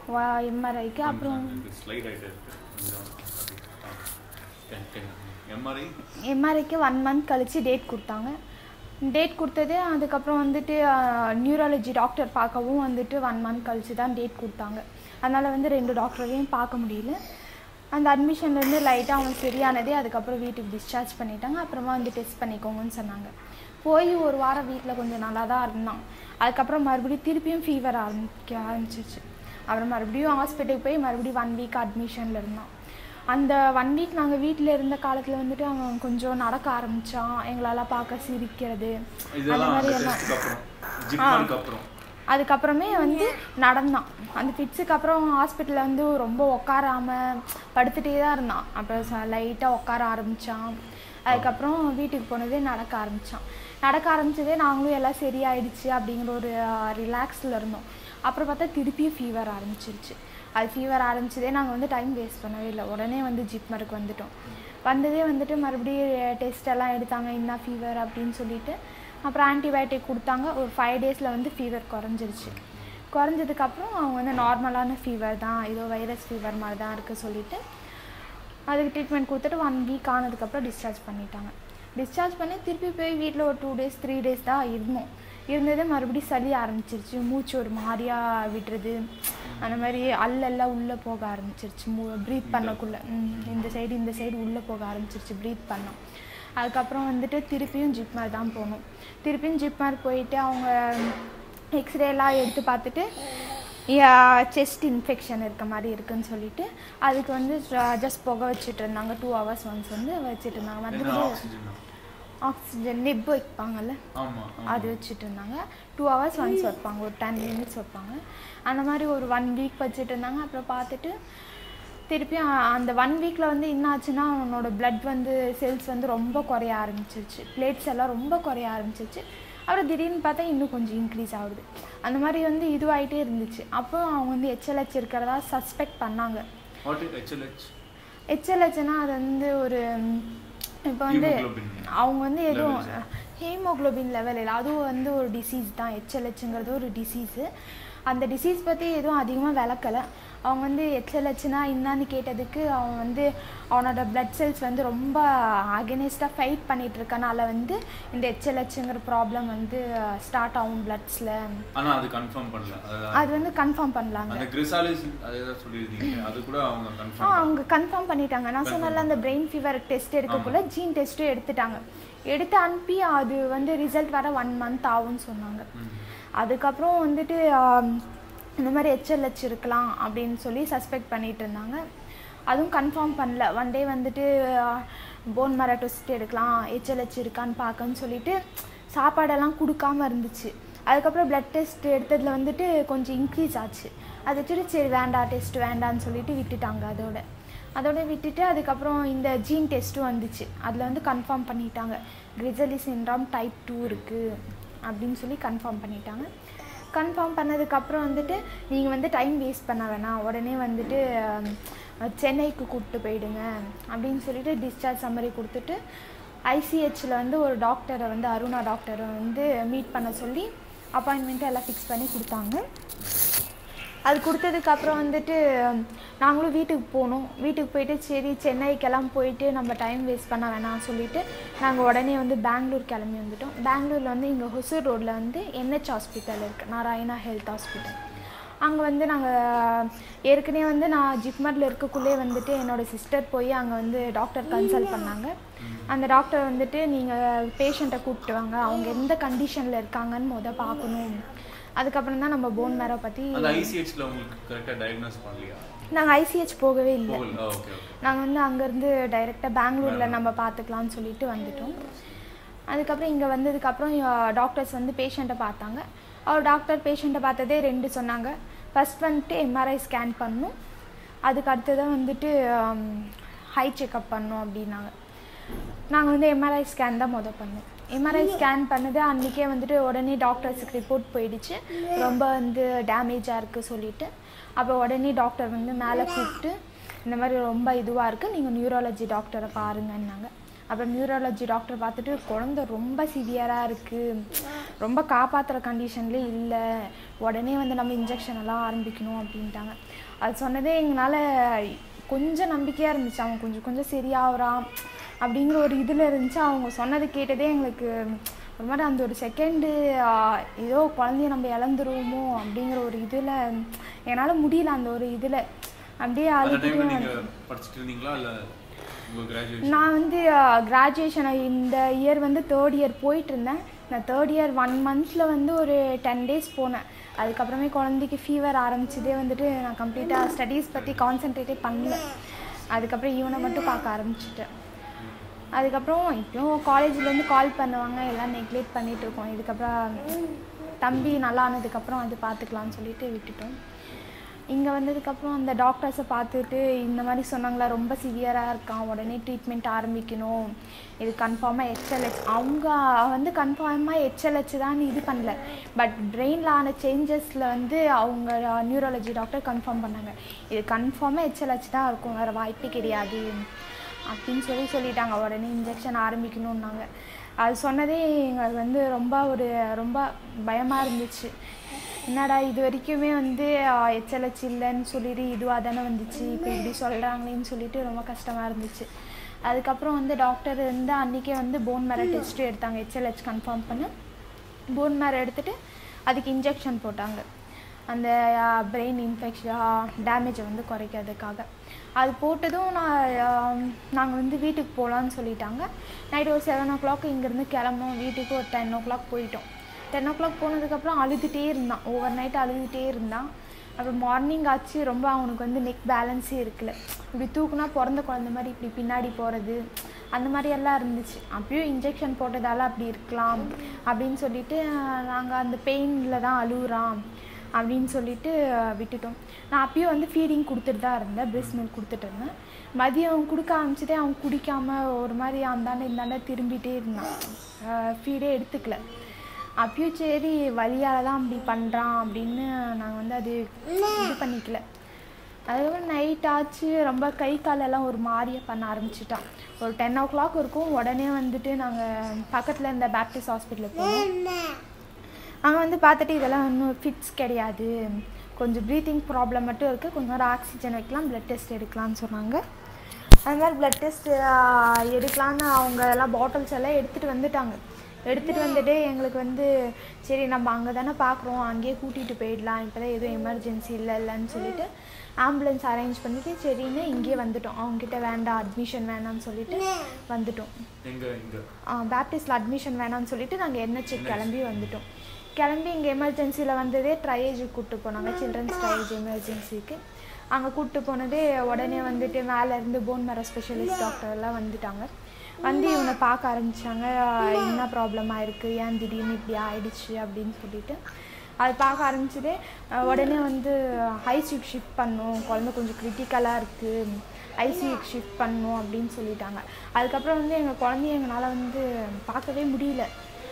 எம்ஆர்ஐக்கு அப்புறம் ஸ்லைட் ஆகிட்டு இருக்கு எம்ஆர்ஐ எம்ஆர்ஐக்கு ஒன் மந்த் கழித்து டேட் கொடுத்தாங்க டேட் கொடுத்தது அதுக்கப்புறம் வந்துட்டு நியூராலஜி டாக்டர் பார்க்கவும் வந்துட்டு ஒன் மந்த் கழிச்சு தான் டேட் கொடுத்தாங்க அதனால் வந்து ரெண்டு டாக்டரையும் பார்க்க முடியல அந்த அட்மிஷன்லேருந்து லைட்டாக அவன் சரியானதே அதுக்கப்புறம் வீட்டுக்கு டிஸ்சார்ஜ் பண்ணிட்டாங்க அப்புறமா வந்து டெஸ்ட் பண்ணிக்கோங்கன்னு சொன்னாங்க போய் ஒரு வாரம் வீட்டில் கொஞ்சம் நல்லா தான் இருந்தான் அதுக்கப்புறம் மறுபடியும் திருப்பியும் ஃபீவர் ஆரம்பிக்க ஆரம்பிச்சிச்சு அப்புறம் மறுபடியும் ஹாஸ்பிட்டலுக்கு போய் மறுபடியும் ஒன் வீக் அட்மிஷனில் இருந்தான் அந்த ஒன் வீக் நாங்கள் வீட்டில் இருந்த காலத்தில் வந்துட்டு அவன் கொஞ்சம் நடக்க ஆரம்பித்தான் எங்களால் பார்க்க சிரிக்கிறது அந்த இதெல்லாம் அந்த மாதிரி எல்லாம் டெஸ்ட்டுக்கு அப்புறம் ஜிப்மருக்கு அப்புறம் அதுக்கப்புறமே வந்து நடந்தான் அந்த ஃபிட்ஸுக்கு அப்புறம் ஹாஸ்பிட்டலில் வந்து ரொம்ப உட்காராமல் படுத்துகிட்டே தான் இருந்தான் அப்புறம் லைட்டாக உட்கார ஆரம்பித்தான் அதுக்கப்புறம் வீட்டுக்கு போனதே நடக்க ஆரம்பித்தான் நடக்க ஆரம்பிச்சதே நாங்களும் எல்லாம் சரியாயிடுச்சு அப்படிங்கிற ஒரு ரிலாக்ஸில் இருந்தோம் அப்புறம் பார்த்தா திருப்பியும் ஃபீவர் ஆரம்பிச்சிருச்சு அது ஃபீவர் ஆரம்பிச்சதே நாங்கள் வந்து டைம் வேஸ்ட் பண்ணவே இல்லை உடனே வந்து ஜிப்மருக்கு வந்துட்டோம் வந்ததே வந்துட்டு மறுபடியும் டெஸ்ட் எல்லாம் எடுத்தாங்க என்ன ஃபீவர் அப்படின்னு சொல்லிட்டு அப்புறம் ஆன்டிபயோட்டிக் கொடுத்தாங்க ஒரு ஃபைவ் டேஸில் வந்து ஃபீவர் குறைஞ்சிருச்சு குறைஞ்சதுக்கப்புறம் அவங்க வந்து நார்மலான ஃபீவர் தான் ஏதோ வைரஸ் ஃபீவர் மாதிரி தான் இருக்குது சொல்லிட்டு அதுக்கு ட்ரீட்மெண்ட் கொடுத்துட்டு ஒன் வீக் ஆனதுக்கப்புறம் டிஸ்சார்ஜ் பண்ணிட்டாங்க டிஸ்சார்ஜ் பண்ணி திருப்பி போய் வீட்டில் ஒரு டூ டேஸ் த்ரீ டேஸ் தான் இருந்தோம் இருந்ததே மறுபடியும் சளி ஆரம்பிச்சிருச்சு மூச்சு ஒரு மாதிரியா விடுறது அந்த மாதிரி அல்லெல்லாம் உள்ளே போக ஆரம்பிச்சிருச்சு மூ ப்ரீத் பண்ணக்குள்ளே இந்த சைடு இந்த சைடு உள்ளே போக ஆரம்பிச்சிருச்சு ப்ரீத் பண்ணோம் அதுக்கப்புறம் வந்துட்டு திருப்பியும் ஜிப்மார் தான் போனோம் திருப்பியும் ஜிப்மார் போயிட்டு அவங்க எக்ஸ்ரே எல்லாம் எடுத்து பார்த்துட்டு செஸ்ட் இன்ஃபெக்ஷன் இருக்க மாதிரி இருக்குன்னு சொல்லிட்டு அதுக்கு வந்து ஜஸ்ட் புகை வச்சுட்டு இருந்தாங்க டூ ஹவர்ஸ் ஒன்ஸ் வந்து வச்சுட்டு இருந்தாங்க என்ன மற்றபடி ஆக்சிஜன் ஆக்சிஜன் நெப் வைப்பாங்கல்ல ஆமா அது வச்சுட்டு இருந்தாங்க டூ ஹவர்ஸ் ஒன்ஸ் வைப்பாங்க ஒரு டென் மினிட்ஸ் வைப்பாங்க அந்த மாதிரி ஒரு ஒன் வீக் வச்சுட்டு இருந்தாங்க அப்புறம் பார்த்துட்டு திருப்பி அ- அந்த ஒன் வீக்கில் வந்து என்ன ஆச்சுன்னா அவனோட பிளட் வந்து செல்ஸ் வந்து ரொம்ப குறைய ஆரம்பிச்சிருச்சு பிளேட்ஸ் எல்லாம் ரொம்ப குறைய ஆரம்பிச்சிருச்சு அப்புறம் திடீர்னு பார்த்தா இன்னும் கொஞ்சம் இன்க்ரீஸ் ஆகுது அந்த மாதிரி வந்து இதுவாகிட்டே இருந்துச்சு அப்போ அவங்க வந்து எச்எல்ஹெச் இருக்கிறதா சஸ்பெக்ட் பண்ணாங்க வாட் இஸ் ஹெச்எல்ஹெச் எச்எல்ஹெச்னா அது வந்து ஒரு இப்போ வந்து Hemoglobin அவங்க வந்து எதுவும் levels. ஹீமோகுளோபின் லெவல் இல்லை அதுவும் வந்து ஒரு டிசீஸ் தான் ஹெச்எல்ஹெச்ங்கிறது ஒரு டிசீஸு அந்த டிசீஸ் பற்றி எதுவும் அதிகமாக விளக்கலை அவங்க வந்து ஹெச்எல்ஹெச்னா என்னன்னு கேட்டதுக்கு அவன் வந்து அவனோட பிளட் செல்ஸ் வந்து ரொம்ப அகெனிஸ்டாக ஃபைட் பண்ணிட்டு இருக்கனால வந்து இந்த ஹெச்எல்ஹெச்ங்கிற ப்ராப்ளம் வந்து ஸ்டார்ட் ஆகும் பிளட்ஸில் ஆனா அது கன்ஃபார்ம் பண்ணல அது- அது வந்து கன்ஃபார்ம் பண்ணலாங்க அந்த கிரிசாலிஸ் அது ஏதாவது சொல்லியிருந்தீங்க அது கூட அவங்க ஆ கன்ஃபார்ம் அவங்க கன்ஃபார்ம் பண்ணிட்டாங்க நான் சொன்னல அந்த பிரெயின் ஃபீவர் டெஸ்ட் எடுக்கக்குள்ள ஜீன் டெஸ்ட்டும் எடுத்துட்டாங்க எடுத்து அனுப்பி அது வந்து ரிசல்ட் வர ஒன் மந்த் ஆகும்னு சொன்னாங்க அதுக்கப்புறம் வந்துட்டு ஆம், இந்த மாதிரி ஹெச்எல்ஹெச் இருக்கலாம் அப்படின்னு சொல்லி சஸ்பெக்ட் பண்ணிட்டு இருந்தாங்க அதுவும் கன்ஃபார்ம் பண்ணல ஒன் டே வந்துட்டு போன் மேரோ டெஸ்ட் எடுக்கலாம் ஹெச்எல்ஹெச் இருக்கான்னு பார்க்கன்னு சொல்லிட்டு சாப்பாடெல்லாம் கொடுக்காம இருந்துச்சு அதுக்கப்புறம் பிளட் டெஸ்ட் எடுத்ததில் வந்துட்டு கொஞ்சம் இன்க்ரீஸ் ஆச்சு அதை வச்சுட்டு சரி வேண்டாம் டெஸ்ட் வேண்டான்னு சொல்லிட்டு விட்டுட்டாங்க அதோட அதோட விட்டுட்டு அதுக்கப்புறம் இந்த ஜீன் டெஸ்ட்டும் வந்துச்சு அதில் வந்து கன்ஃபார்ம் பண்ணிட்டாங்க கிரிசலி சின்ட்ராம் டைப் டூ இருக்குது அப்படின்னு சொல்லி கன்ஃபார்ம் பண்ணிட்டாங்க கன்ஃபார்ம் பண்ணதுக்கப்புறம் வந்துட்டு நீங்கள் வந்து டைம் வேஸ்ட் பண்ண வேணாம் உடனே வந்துட்டு அஹ், சென்னைக்கு கூப்பிட்டு போயிடுங்க அப்படின்னு சொல்லிட்டு டிஸ்சார்ஜ் சம்மரி கொடுத்துட்டு ஐசிஹெச்சில் வந்து ஒரு டாக்டரை வந்து அருணா டாக்டரை வந்து மீட் பண்ண சொல்லி அப்பாயின்மெண்ட்டு எல்லாம் ஃபிக்ஸ் பண்ணி கொடுத்தாங்க அது கொடுத்ததுக்கப்புறம் வந்துட்டு நாங்களும் வீட்டுக்கு போனோம் வீட்டுக்கு போயிட்டு சரி சென்னைக்கெல்லாம் போயிட்டு நம்ம டைம் வேஸ்ட் பண்ண வேணாம் சொல்லிட்டு நாங்கள் உடனே வந்து பெங்களூர் கிளம்பி வந்துட்டோம் பெங்களூரில் வந்து இங்கே ஹொசூர் ரோட்டில் வந்து என்ஹெச் ஹாஸ்பிட்டல் இருக்குது நாராயணா ஹெல்த் ஹாஸ்பிட்டல் அங்கே வந்து நாங்கள் ஏற்கனவே வந்து நான் ஜிப்மரில் இருக்கக்குள்ளே வந்துட்டு என்னோடய சிஸ்டர் போய் அங்கே வந்து டாக்டர் கன்சல்ட் பண்ணாங்க அந்த டாக்டர் வந்துட்டு நீங்கள் பேஷண்ட்டை கூப்பிட்டு வாங்க அவங்க எந்த கண்டிஷனில் இருக்காங்கன்னு முத பார்க்கணும் அதுக்கப்புறம் தான் நம்ம போன் மேரோ பற்றி அந்த ஐசிஹெச்ல உங்களுக்கு கரெக்டா டயக்னோஸ் பண்ணலையா நாங்கள் ஐசிஹெச் போகவே இல்லை போகல ஓகே ஓகே நாங்கள் வந்து அங்கேருந்து டைரெக்டாக பெங்களூரில் நம்ம பார்த்துக்கலாம்னு சொல்லிட்டு வந்துட்டோம் அதுக்கப்புறம் இங்கே வந்ததுக்கப்புறம் டாக்டர்ஸ் வந்து பேஷண்ட்டை பார்த்தாங்க அவர் டாக்டர் பேஷண்ட்டை பார்த்ததே ரெண்டு சொன்னாங்க ஃபர்ஸ்ட் வந்துட்டு எம்ஆர்ஐ ஸ்கேன் பண்ணணும் அதுக்கு அடுத்ததான் வந்துட்டு ஹை செக்கப் பண்ணணும் அப்படின்னாங்க நாங்கள் வந்து எம்ஆர்ஐ ஸ்கேன் தான் மொதல் பண்ணோம் எம்ஆர்ஐ ஸ்கேன் பண்ணது அன்றைக்கே வந்துட்டு உடனே டாக்டர்ஸுக்கு ரிப்போர்ட் போயிடுச்சு ரொம்ப வந்து டேமேஜாக இருக்குது சொல்லிட்டு அப்போ உடனே டாக்டர் வந்து மேலே கூப்பிட்டு இந்த மாதிரி ரொம்ப இதுவாக இருக்குது நீங்கள் நியூராலஜி டாக்டரை பாருங்கன்னாங்க அப்புறம் நியூரலஜி டாக்டர் பார்த்துட்டு குழந்த ரொம்ப சிவியராக இருக்குது ரொம்ப காப்பாற்றுற கண்டிஷன்லேயே இல்லை உடனே வந்து நம்ம இன்ஜெக்ஷன் எல்லாம் ஆரம்பிக்கணும் அப்படின்ட்டாங்க அது சொன்னதே எங்களால் கொஞ்சம் நம்பிக்கையாக இருந்துச்சு அவன் கொஞ்சம் கொஞ்சம் சரியாகிறான் அப்படிங்கிற ஒரு இதில் இருந்துச்சு அவங்க சொன்னது கேட்டதே எங்களுக்கு ஒரு மாதிரி அந்த ஒரு செகண்டு ஏதோ குழந்தைய நம்ம இழந்துருவோமோ அப்படிங்கிற ஒரு இதில் என்னால் முடியல அந்த ஒரு இதில் அப்படியே அந்த டைம்ல அழுதுட்டு நீங்க படிச்சிட்டு இருந்தீங்களா இல்ல உங்க கிராஜுவேஷன் நான் வந்து கிராஜுவேஷன் இந்த இயர் வந்து தேர்ட் இயர் போயிட்டு இருந்தேன் நான் தேர்ட் இயர் ஒன் மந்த்தில் வந்து ஒரு டென் டேஸ் போனேன் அதுக்கப்புறமே குழந்தைக்கு ஃபீவர் ஆரம்பிச்சதே வந்துட்டு நான் கம்ப்ளீட்டாக ஸ்டடீஸ் பற்றி கான்சென்ட்ரேட்டே பண்ணல அதுக்கப்புறம் இவனை மட்டும் பார்க்க ஆரம்பிச்சிட்டேன் அதுக்கப்புறம் இப்பயும் காலேஜ்லேருந்து கால் பண்ணுவாங்க எல்லாம் நெக்லெக்ட் பண்ணிட்டு இருக்கோம் இதுக்கப்புறம் தம்பி நல்லா ஆனதுக்கப்புறம் அது பார்த்துக்கலாம்னு சொல்லிட்டு விட்டுட்டோம் இங்கே வந்ததுக்கப்புறம் அந்த டாக்டர்ஸை பார்த்துட்டு இந்த மாதிரி சொன்னாங்களா ரொம்ப சிவியராக இருக்கான் உடனே ட்ரீட்மெண்ட் ஆரம்பிக்கணும் இது கன்ஃபார்மாக ஹெச்எல்ஹெச் அவங்க வந்து கன்ஃபார்மாக ஹெச்எல்ஹெச் தான் இது பண்ணல பட் பிரெயினில் ஆன சேஞ்சஸில் வந்து அவங்க நியூரலஜி டாக்டர் கன்ஃபார்ம் பண்ணாங்க இது கன்ஃபார்மாக ஹெச்எல்ஹெச் தான் இருக்கும் வேறு வாய்ப்பே கிடையாது அப்படின்னு சொல்லி சொல்லிட்டாங்க உடனே இன்ஜெக்ஷன் ஆரம்பிக்கணுன்னாங்க அது சொன்னதே எங்களுக்கு வந்து ரொம்ப ஒரு ரொம்ப பயமாக இருந்துச்சு என்னடா இது வரைக்குமே வந்து எச்சலச்சு இல்லைன்னு சொல்லிட்டு இதுவாக தானே வந்துச்சு இப்போ இப்படி சொல்கிறாங்களேன்னு சொல்லிட்டு ரொம்ப கஷ்டமாக இருந்துச்சு அதுக்கப்புறம் வந்து டாக்டர் வந்து அன்றைக்கே வந்து போன் மேரோ டெஸ்ட்டு எடுத்தாங்க எச்எல்ஹெச் கன்ஃபார்ம் பண்ணி போன் மேரோ எடுத்துட்டு அதுக்கு இன்ஜெக்ஷன் போட்டாங்க அந்த பிரெயின் இன்ஃபெக்ஷன் டேமேஜை வந்து குறைக்கிறதுக்காக அது போட்டதும் நான் நாங்கள் வந்து வீட்டுக்கு போகலான்னு சொல்லிட்டாங்க நைட் ஒரு செவன் ஓ கிளாக் இங்கேருந்து கிளம்புனோம் வீட்டுக்கு ஒரு டென் ஓ கிளாக் போயிட்டோம் டென் ஓ கிளாக் போனதுக்கப்புறம் அழுதுகிட்டே இருந்தான் ஓவர் நைட் அழுதுகிட்டே இருந்தான் அப்புறம் மார்னிங் ஆச்சு ரொம்ப அவனுக்கு வந்து நெக் பேலன்ஸே இருக்குல்ல இப்படி தூக்குனா பிறந்த குழந்த மாதிரி இப்படி பின்னாடி போகிறது அந்த மாதிரி எல்லாம் இருந்துச்சு அப்பயும் இன்ஜெக்ஷன் போட்டதால அப்படி இருக்கலாம் அப்படின்னு சொல்லிட்டு நாங்கள் அந்த பெயினில் தான் அழுகுறான் அப்படின்னு சொல்லிட்டு விட்டுட்டோம் நான் அப்பயும் வந்து ஃபீடிங் கொடுத்துட்டு தான் இருந்தேன் பிரெஸ்ட் மில்க் கொடுத்துட்டு இருந்தேன் மதியம் கொடுக்க ஆரம்பிச்சதே அவன் குடிக்காம ஒரு மாதிரி அந்தாண்ட இந்தாண்ட திரும்பிட்டே இருந்தான் ஃபீடே எடுத்துக்கல அப்பயும் சரி வழியால் தான் அப்படி பண்ணுறான் அப்படின்னு நாங்கள் வந்து அது இது பண்ணிக்கல அதுக்கப்புறம் நைட் ஆச்சு ரொம்ப கை காலெல்லாம் ஒரு மாதிரியே பண்ண ஆரம்பிச்சிட்டான் ஒரு டென் ஓ கிளாக் இருக்கும் உடனே வந்துட்டு நாங்கள் பக்கத்தில் இருந்த பேப்டிஸ்ட் ஹாஸ்பிட்டலுக்கு போனோம் அங்கே வந்து பார்த்துட்டு இதெல்லாம் இன்னும் ஃபிட்ஸ் கிடையாது கொஞ்சம் ப்ரீத்திங் ப்ராப்ளம் மட்டும் இருக்குது கொஞ்சம் நேரம் ஆக்சிஜன் வைக்கலாம் ப்ளட் டெஸ்ட் எடுக்கலாம்னு சொன்னாங்க அது மாதிரி ப்ளட் டெஸ்ட் எடுக்கலான்னு அவங்க எல்லாம் பாட்டில்ஸ் எல்லாம் எடுத்துகிட்டு வந்துட்டாங்க எடுத்துகிட்டு வந்துட்டு எங்களுக்கு வந்து சரி நம்ம அங்கே தானே பார்க்குறோம் அங்கேயே கூட்டிகிட்டு போயிடலாம் இப்போ தான் எதுவும் எமர்ஜென்சி இல்லை இல்லைன்னு சொல்லிட்டு ஆம்புலன்ஸ் அரேஞ்ச் பண்ணிட்டு சரின்னு இங்கேயே வந்துட்டோம் அவங்ககிட்ட வேண்டாம் அட்மிஷன் வேணாம்னு சொல்லிட்டு வந்துட்டோம் எங்க இங்க பேப்டிஸ்டில் அட்மிஷன் வேணாம்னு சொல்லிட்டு நாங்கள் என்ஹெச் கிளம்பி வந்துட்டோம் கிளம்பி இங்கே எமர்ஜென்சியில் வந்ததே ட்ரையேஜுக்கு கூப்பிட்டு போனாங்க சில்ட்ரன்ஸ் ட்ரையேஜ் எமர்ஜென்சிக்கு அங்கே கூப்பிட்டு போனதே உடனே வந்துட்டு மேலே இருந்து போன் மேரோ ஸ்பெஷலிஸ்ட் டாக்டர் எல்லாம் வந்துட்டாங்க வந்து இவனை பார்க்க ஆரம்பிச்சாங்க என்ன ப்ராப்ளம் ஆயிருக்கு ஏன் திடீர்னு இப்படி ஆயிடுச்சு அப்படின்னு சொல்லிட்டு அது பார்க்க ஆரம்பிச்சதே அஹ் உடனே வந்து ஐசியூக்கு ஷிஃப்ட் பண்ணோம் குழந்தை கொஞ்சம் கிரிட்டிக்கலாக இருக்குது ஐசியூக்கு ஷிஃப்ட் பண்ணணும் அப்படின்னு சொல்லிட்டாங்க அதுக்கப்புறம் வந்து எங்கள் குழந்தைய எங்களால் வந்து பார்க்கவே முடியல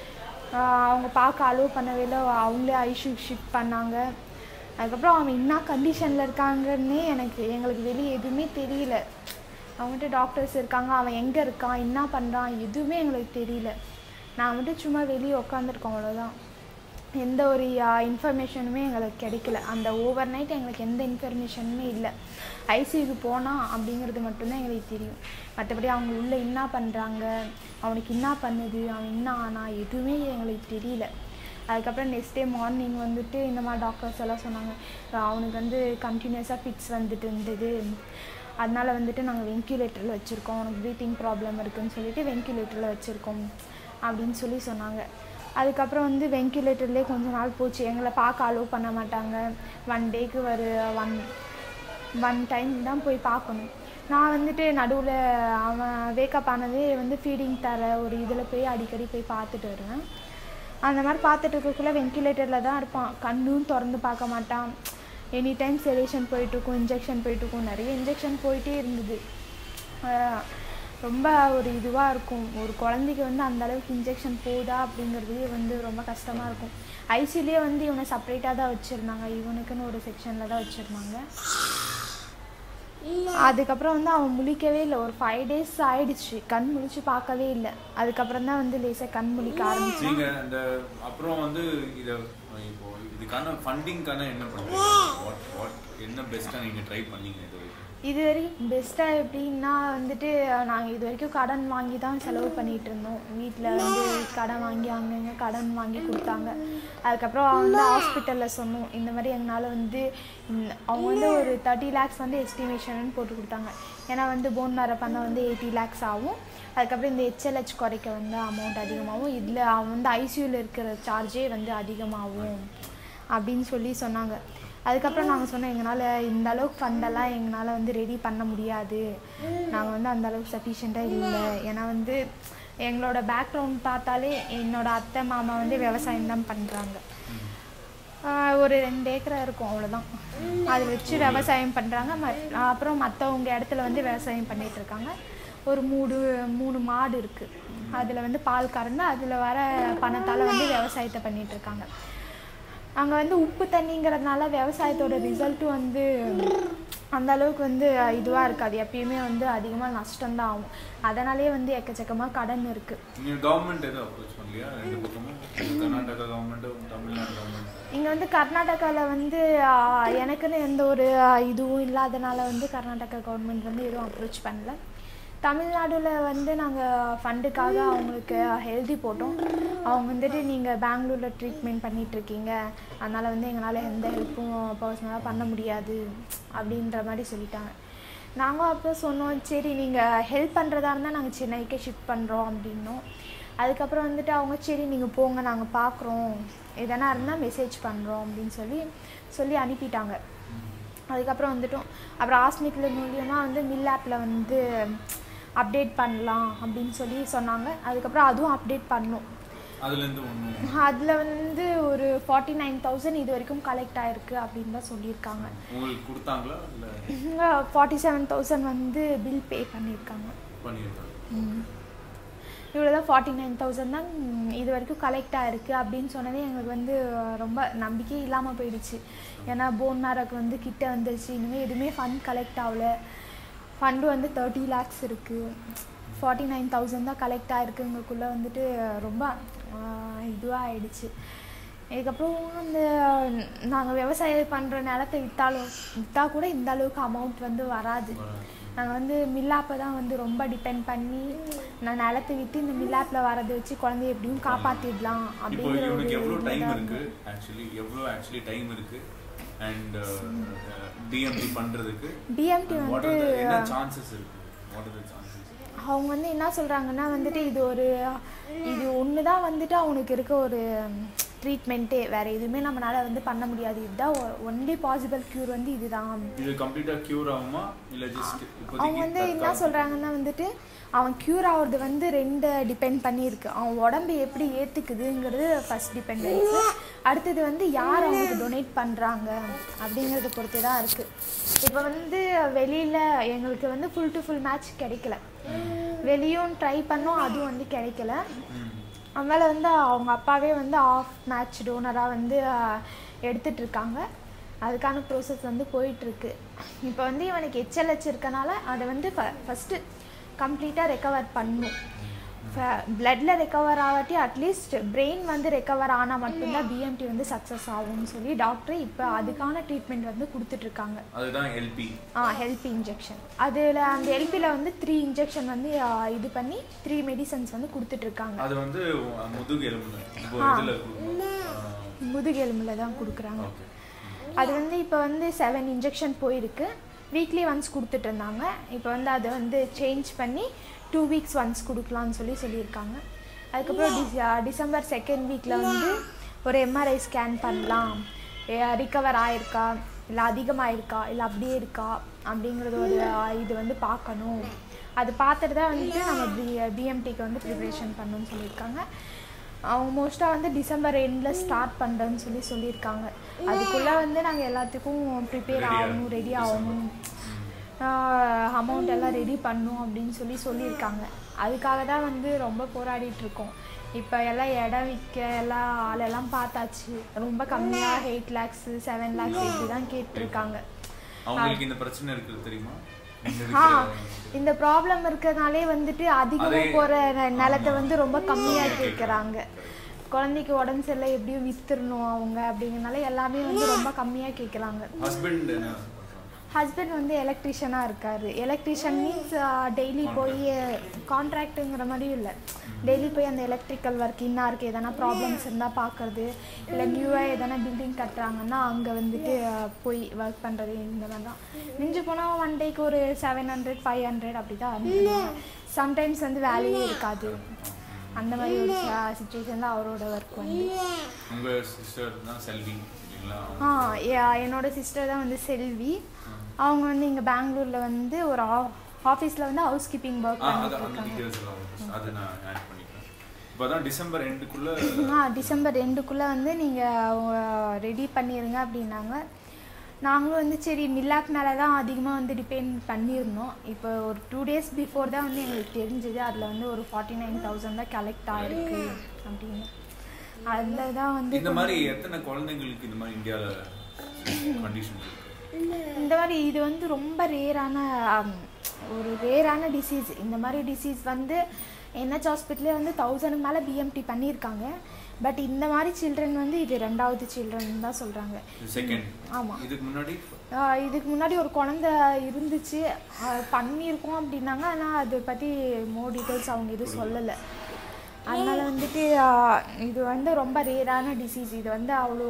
ஆஹ் அவங்க பார்க்க அலோவ் பண்ணவே இல்லை அவங்களே ஐசியூக்கு ஷிஃப்ட் பண்ணாங்க அதுக்கப்புறம் அவன் என்ன கண்டிஷனில் இருக்காங்கன்னே எனக்கு எங்களுக்கு வெளியே எதுவுமே தெரியல அவங்ககிட்ட டாக்டர்ஸ் இருக்காங்க அவன் எங்கே இருக்கான் என்ன பண்ணுறான் எதுவுமே எங்களுக்கு தெரியல நான் வந்துட்டு சும்மா வெளியே உட்காந்துருக்கோம் அவ்வளோதான் எந்த ஒரு இன்ஃபர்மேஷனுமே எங்களுக்கு கிடைக்கல அந்த ஓவர் நைட் எங்களுக்கு எந்த இன்ஃபர்மேஷனுமே இல்லை ஐசியூக்கு போனால் அப்படிங்கிறது மட்டும்தான் எங்களுக்கு தெரியும் மற்றபடி அவங்க உள்ளே என்ன பண்ணுறாங்க அவனுக்கு என்ன பண்ணுது அவன் என்ன ஆனா எதுவுமே எங்களுக்கு தெரியல அதுக்கப்புறம் நெக்ஸ்ட் டே மார்னிங் வந்துட்டு இந்த மாதிரி டாக்டர்ஸ் எல்லாம் சொன்னாங்க அவனுக்கு வந்து கண்டினியூஸாக ஃபிட்ஸ் வந்துட்டு இருந்தது அதனால வந்துட்டு நாங்கள் வென்டிலேட்டரில் வச்சுருக்கோம் அவனுக்கு ப்ரீத்திங் ப்ராப்ளம் இருக்குன்னு சொல்லிட்டு வென்டிலேட்டரில் வச்சுருக்கோம் அப்படின்னு சொல்லி சொன்னாங்க அதுக்கப்புறம் வந்து வென்டிலேட்டர்லேயே கொஞ்ச நாள் போச்சு எங்களை பார்க்க அலோவ் பண்ண மாட்டாங்க ஒன் டேக்கு ஒரு ஒன் ஒன் டைம் தான் போய் பார்க்கணும் நான் வந்துட்டு நடுவில் அவன் வேக்கப் ஆனதே வந்து ஃபீடிங் தர ஒரு இதில் போய் அடிக்கடி போய் பார்த்துட்டு வருவேன் அந்த மாதிரி பார்த்துட்டு இருக்கக்குள்ளே வென்டிலேட்டரில் தான் இருப்பான் கண்ணும் திறந்து பார்க்க மாட்டான் எனி டைம் செலேஷன் போயிட்டுருக்கும் இன்ஜெக்ஷன் போயிட்டுருக்கும் நிறைய இன்ஜெக்ஷன் போயிட்டே இருந்தது ஆஹ் ரொம்ப ஒரு இதுவாக இருக்கும் ஒரு குழந்தைக்கு வந்து அந்த அளவுக்கு இன்ஜெக்ஷன் போதா அப்படிங்கிறதே வந்து ரொம்ப கஷ்டமாக இருக்கும் ஐசியூலேயே வந்து இவனை செப்பரேட்டாக தான் வச்சுருந்தாங்க இவனுக்குன்னு ஒரு செக்ஷனில் தான் வச்சுருந்தாங்க அதுக்கப்புறம் வந்து அவன் முழிக்கவே இல்லை ஒரு ஃபைவ் டேஸ் ஆயிடுச்சு கண் முழிச்சு பார்க்கவே இல்லை அதுக்கப்புறம் தான் வந்து லேசாக கண் முழிக்க ஆரம்பிச்சு நீங்க அந்த அப்புறம் வந்து இத இப்போ இதுக்கான ஃபண்டிங்க்கான என்ன பண்றீங்க வாட் வாட் என்ன பெஸ்ட்டா நீங்க ட்ரை பண்ணீங்க இது வரைக்கும் இது வரைக்கும் பெஸ்ட்டாக எப்படின்னா வந்துட்டு நாங்கள் இது வரைக்கும் கடன் வாங்கி தான் செலவு பண்ணிட்டு இருந்தோம் வீட்டில் வந்து கடன் வாங்கி அங்கங்க கடன் வாங்கி கொடுத்தாங்க அதுக்கப்புறம் வந்து ஹாஸ்பிட்டலில் சொன்னோம் இந்த மாதிரி எங்களால் வந்து இந்த- அவங்க வந்து ஒரு தேர்ட்டி லேக்ஸ் வந்து எஸ்டிமேஷன் போட்டு கொடுத்தாங்க ஏன்னா வந்து போன் மேர பண்ண வந்து எயிட்டி லேக்ஸ் ஆகும் அதுக்கப்புறம் இந்த ஹெச்எல்ஹெச் குறைக்க வந்து அமௌண்ட் அதிகமாகும் இதில் அவன் வந்து ஐசியூவில் இருக்கிற சார்ஜே வந்து அதிகமாகும் அப்படின்னு சொல்லி சொன்னாங்க அதுக்கப்புறம் நாங்கள் சொன்னோம் எங்களால் இந்த அளவுக்கு ஃபண்டெல்லாம் எங்களால் வந்து ரெடி பண்ண முடியாது நாங்கள் வந்து அந்த அளவுக்கு சஃபிஷியண்ட்டாக இல்லை ஏன்னா வந்து எங்களோட பேக்ரவுண்ட் பார்த்தாலே என்னோட அத்தை மாமா வந்து விவசாயம் தான் பண்ணுறாங்க ஒரு ரெண்டு ஏக்கரா இருக்கும் அவ்வளோதான் அதை வச்சு விவசாயம் பண்ணுறாங்க அப்புறம் மற்றவங்க இடத்துல வந்து விவசாயம் பண்ணிட்டு இருக்காங்க ஒரு மூணு மூணு மாடு இருக்குது அதில் வந்து பால் கறந்து அதில் வர பணத்தால் வந்து விவசாயத்தை பண்ணிட்டு இருக்காங்க அங்கே வந்து உப்பு தண்ணிங்கிறதுனால விவசாயத்தோட ரிசல்ட்டும் வந்து அந்த அளவுக்கு வந்து இதுவாக இருக்காது எப்பயுமே வந்து அதிகமாக நஷ்டம்தான் ஆகும் அதனாலேயே வந்து எக்கச்சக்கமாக கடன் இருக்குது நீங்க கவர்மெண்ட் எதுவும் அப்ரோச் பண்ணலையா ரெண்டு பக்கமும் கர்நாடகா கவர்மெண்ட்டும் தமிழ்நாடு கவர்மெண்ட் இங்கே வந்து கர்நாடகாவில் வந்து ஆ, எனக்குன்னு எந்த ஒரு ஆ, இதுவும் இல்லாதனால வந்து கர்நாடகா கவர்மெண்ட் வந்து எதுவும் அப்ரோச் பண்ணல தமிழ்நாடுல வந்து நாங்கள் ஃபண்டுக்காக அவங்களுக்கு ஹெல்தி போட்டோம் அவங்க வந்துட்டு நீங்கள் பெங்களூரில் ட்ரீட்மெண்ட் பண்ணிகிட்ருக்கீங்க அதனால் வந்து எங்களால் எந்த ஹெல்ப்பும் பர்சனலாக பண்ண முடியாது அப்படின்ற மாதிரி சொல்லிட்டாங்க நாங்கள் அப்போ சொன்னோம் சரி நீங்கள் ஹெல்ப் பண்ணுறதா இருந்தால் நாங்கள் சென்னைக்கே ஷிஃப்ட் பண்ணுறோம் அப்படின்னோம் அதுக்கப்புறம் வந்துட்டு அவங்க சரி நீங்கள் போங்க நாங்கள் பார்க்குறோம் எதனா இருந்தால் மெசேஜ் பண்ணுறோம் அப்படின்னு சொல்லி சொல்லி அனுப்பிட்டாங்க அதுக்கப்புறம் வந்துட்டோம் அப்புறம் ஹாஸ்பிட்டல் மூலியமாக வந்து மில் ஆப்பில் வந்து அப்டேட் பண்ணலாம் அப்படின்னு சொல்லி சொன்னாங்க அதுக்கப்புறம் அதுவும் அப்டேட் பண்ணோம் அதுல இருந்து ஒன்றும் அதில் வந்து ஒரு ஃபார்ட்டி நைன் தௌசண்ட் இது வரைக்கும் கலெக்ட் ஆயிருக்கு அப்படின்னு தான் சொல்லியிருக்காங்க உங்களுக்கு கொடுத்தாங்களா இல்ல ஃபார்ட்டி செவன் தௌசண்ட் வந்து பில் பே பண்ணியிருக்காங்க பண்ணியிருக்காங்க இவ்வளோ தான் ஃபார்ட்டி நைன் தௌசண்ட் தான் ம், இது வரைக்கும் கலெக்ட் ஆயிருக்கு அப்படின்னு சொன்னதே எங்களுக்கு வந்து ரொம்ப நம்பிக்கை இல்லாமல் போயிடுச்சு ஏன்னா போன் மேரக்கு வந்து கிட்ட வந்துருச்சு இனிமேல் எதுவுமே ஃபண்ட் கலெக்ட் ஆகல ஃபண்டு வந்து தேர்ட்டி லேக்ஸ் இருக்குது ஃபார்ட்டி நைன் தௌசண்ட் தான் கலெக்ட் ஆயிருக்குங்கக்குள்ளே வந்துட்டு ரொம்ப இதுவாக ஆயிடுச்சு இதுக்கப்புறம் அந்த நாங்கள் விவசாயம் பண்ணுற நிலத்தை விற்றாலும் விற்றா கூட இந்த அளவுக்கு அமௌண்ட் வந்து வராது நாங்கள் வந்து மில்லாப்பை தான் வந்து ரொம்ப டிபெண்ட் பண்ணி நான் நிலத்தை விற்று இந்த மில்லாப்பில் வரதை வச்சு குழந்தைய எப்படியும் காப்பாற்றிடலாம் இப்போ அப்படிங்கிற ஒரு இவனுக்கு எவ்வளோ இதுல டைம் தான் இருக்கு ஆக்சுவலி எவ்வளோ ஆக்சுவலி டைம் இருக்கு அண்ட் டிஎம்டி பண்றதுக்கு BMT And what வந்து are the- என்ன சான்சஸ் இருக்கு வாட் ஆர் த சான்சஸ் அவங்க வந்து என்ன சொல்கிறாங்கன்னா வந்துட்டு இது ஒரு இது ஒன்று தான் வந்துட்டு அவனுக்கு இருக்க ஒரு ட்ரீட்மெண்ட்டே வேறு எதுவுமே நம்மளால வந்து பண்ண முடியாது இதுதான் ஒன்லி பாசிபிள் க்யூர் வந்து இதுதான் இது கம்ப்ளீட்டா கியூர் ஆகுமா இல்ல ஜஸ்ட் அவங்க வந்து என்ன சொல்கிறாங்கன்னா வந்துட்டு அவன் க்யூர் ஆகுறது வந்து ரெண்டு டிபெண்ட் பண்ணியிருக்கு அவன் உடம்பு எப்படி ஏற்றுக்குதுங்கிறது ஃபர்ஸ்ட் டிபெண்ட் ஆயிடுச்சு அடுத்தது வந்து யார் அவனுக்கு டொனேட் பண்ணுறாங்க அப்படிங்கிறத பொறுத்து தான் இருக்குது இப்போ வந்து வெளியில் எங்களுக்கு வந்து ஃபுல் டு ஃபுல் மேட்ச் கிடைக்கல வெளியும் ட்ரை பண்ணோம் அதுவும் வந்து கிடைக்கல அதனால் வந்து அவங்க அப்பாவே வந்து ஆஃப் மேட்ச் டோனராக வந்து ஆஹ், எடுத்துட்டு இருக்காங்க அதுக்கான ப்ரோசஸ் வந்து போயிட்டுருக்கு இப்போ வந்து இவனுக்கு எச்எல்ஹெச் இருக்கனால அதை வந்து ஃபஸ்ட்டு கம்ப்ளீட்டாக ரெக்கவர் பண்ணும் பிளட்டில் ரெக்கவர் ஆகாட்டி அட்லீஸ்ட் பிரெயின் வந்து ரெக்கவர் ஆனால் மட்டும்தான் பிஎம்டி வந்து சக்ஸஸ் ஆகும்னு சொல்லி டாக்டர் இப்போ அதுக்கான ட்ரீட்மெண்ட் வந்து கொடுத்துட்ருக்காங்க அதுதான் எல்பி ஆ ஹெல்ப் இன்ஜெக்ஷன் அதில் அந்த ஹெல்ப்பில் வந்து த்ரீ இன்ஜெக்ஷன் வந்து ஆ, இது பண்ணி த்ரீ மெடிசன்ஸ் வந்து கொடுத்துட்ருக்காங்க அது வந்து முதுகு எலும்புல இப்போ ஆ. இதுல முதுகெலும்பில் தான் கொடுக்குறாங்க ஓகே அது வந்து இப்போ வந்து செவன் இன்ஜெக்ஷன் போயிருக்கு வீக்லி ஒன்ஸ் கொடுத்துட்டு இருந்தாங்க இப்போ வந்து அதை வந்து சேஞ்ச் பண்ணி டூ வீக்ஸ் ஒன்ஸ் கொடுக்கலான்னு சொல்லி சொல்லியிருக்காங்க அதுக்கப்புறம் டிஸ் டிசம்பர் செகண்ட் வீக்கில் வந்து ஒரு எம்ஆர்ஐ ஸ்கேன் பண்ணலாம் ரிகவர் ஆயிருக்கா இல்லை அதிகமாயிருக்கா இல்லை அப்படியே இருக்கா அப்படிங்கிறது ஒரு அஹ், இது வந்து பார்க்கணும் அது பார்த்துட்டு தான் வந்துட்டு நம்ம பி பிஎம்டிக்கு வந்து ப்ரிப்ரேஷன் பண்ணணும்னு சொல்லியிருக்காங்க அவங்க மோஸ்ட்டாக வந்து டிசம்பர் எண்டில் ஸ்டார்ட் பண்ணுறேன்னு சொல்லி சொல்லியிருக்காங்க அதுக்குள்ளே வந்து நாங்கள் எல்லாத்துக்கும் ப்ரிப்பேர் Ready ஆகணும் ஆகணும். ரெடி ஆகணும் அமௌண்ட் எல்லாம் ரெடி பண்ணணும் அப்படின்னு சொல்லி சொல்லியிருக்காங்க அதுக்காக தான் வந்து ரொம்ப போராடிட்டு இருக்கோம் இப்போ எல்லாம் இடம் விற்க எல்லாம் ஆளெல்லாம் பார்த்தாச்சு ரொம்ப கம்மியாக எயிட் லேக்ஸு செவன் லேக்ஸ் இப்படி தான் கேட்டிருக்காங்க அவங்களுக்கு இந்த பிரச்சனை இருக்குது தெரியுமா நீங்க ஆ இருக்கிற- இந்த ப்ராப்ளம் இருக்கிறதுனாலே வந்துட்டு அதிகமாக அதே- போகிற நிலத்தை வந்து ரொம்ப கம்மியாக கம்மியா கேட்குறாங்க குழந்தைக்கு உடம்பு சரியில்லை எப்படியும் வித்துறணும் அவங்க அப்படிங்கறனால எல்லாமே வந்து ரொம்ப கம்மியாக கேட்குறாங்க ஹஸ்பண்ட் என்ன ஹஸ்பண்ட் வந்து எலக்ட்ரிஷியனாக இருக்காரு எலக்ட்ரிஷியன் மீன்ஸ் டெய்லி போய் கான்ட்ராக்ட்டுங்கிற மாதிரியும் இல்லை டெய்லி போய் அந்த எலக்ட்ரிக்கல் ஒர்க் இன்னாருக்கு எதனா ப்ராப்ளம்ஸ் இருந்தால் பார்க்கறது இல்லை நியூவாக எதனா பில்டிங் கட்டுறாங்கன்னா அங்கே வந்துட்டு அஹ், போய் ஒர்க் பண்ணுறது இந்த மாதிரி தான் மிஞ்சி போனால் ஒன் டேக்கு ஒரு செவன் ஹண்ட்ரட் ஃபைவ் ஹண்ட்ரட் அப்படி தான் சம்டைம்ஸ் வந்து வேலையே இருக்காது அந்த மாதிரி ஒரு சுச்சுவேஷனில் அவரோட ஒர்க் வந்து உங்க சிஸ்டர் தான் செல்வி இல்லைங்களா ஆ எ- என்னோட சிஸ்டர் தான் வந்து செல்வி அவங்க வந்து இங்கே பெங்களூரில் வந்து ஒரு ஆஃபீஸில் வந்து ஹவுஸ் கீப்பிங் ஒர்க் ஆ பண்ணிட்டு அது அந்த இருக்காங்க டீடைல்ஸ் எல்லாம் வரும். அதை நான் ஆட் பண்ணிக்கிறேன் இப்போ தான் டிசம்பர் எண்டுக்குள்ள ஆ டிசம்பர் ரெண்டுக்குள்ளே வந்து நீங்கள் ரெடி பண்ணிடுங்க அப்படின்னாங்க நாங்களும் வந்து சரி மில்லாக் மேலே தான் அதிகமாக வந்து டிபெண்ட் பண்ணியிருந்தோம் இப்போ ஒரு டூ டேஸ் பிஃபோர் தான் வந்து எங்களுக்கு தெரிஞ்சது அதில் வந்து ஒரு ஃபார்ட்டி நைன் தௌசண்ட் தான் கலெக்ட் ஆகிருக்கு அப்படின்னு அதில் தான் வந்து இந்த மாதிரி எத்தனை குழந்தைங்களுக்கு இந்த மாதிரி இந்தியாவில் கண்டிஷன் இருக்கு இந்த மாதிரி இது வந்து ரொம்ப ரேரான ஒரு ரேரான டிசீஸ் இந்த மாதிரி டிசீஸ் வந்து என்ஹெச் ஹாஸ்பிட்டலே வந்து தௌசண்ட்க்கு மேலே பிஎம்டி பண்ணியிருக்காங்க பட் இந்த மாதிரி சில்ட்ரன் வந்து இது ரெண்டாவது சில்ட்ரன் தான் சொல்கிறாங்க செகண்ட் ஆமா. இதுக்கு முன்னாடி இதுக்கு முன்னாடி ஒரு குழந்த இருந்துச்சு ஆஹ் பண்ணியிருக்கோம் அப்படின்னாங்க ஆனால் அதை பற்றி மோ டீட்டெயில்ஸ் அவங்க எதுவும் சொல்லலை அதனால வந்துட்டு ஆஹ் இது வந்து ரொம்ப ரேரான டிசீஸ் இது வந்து அவ்வளோ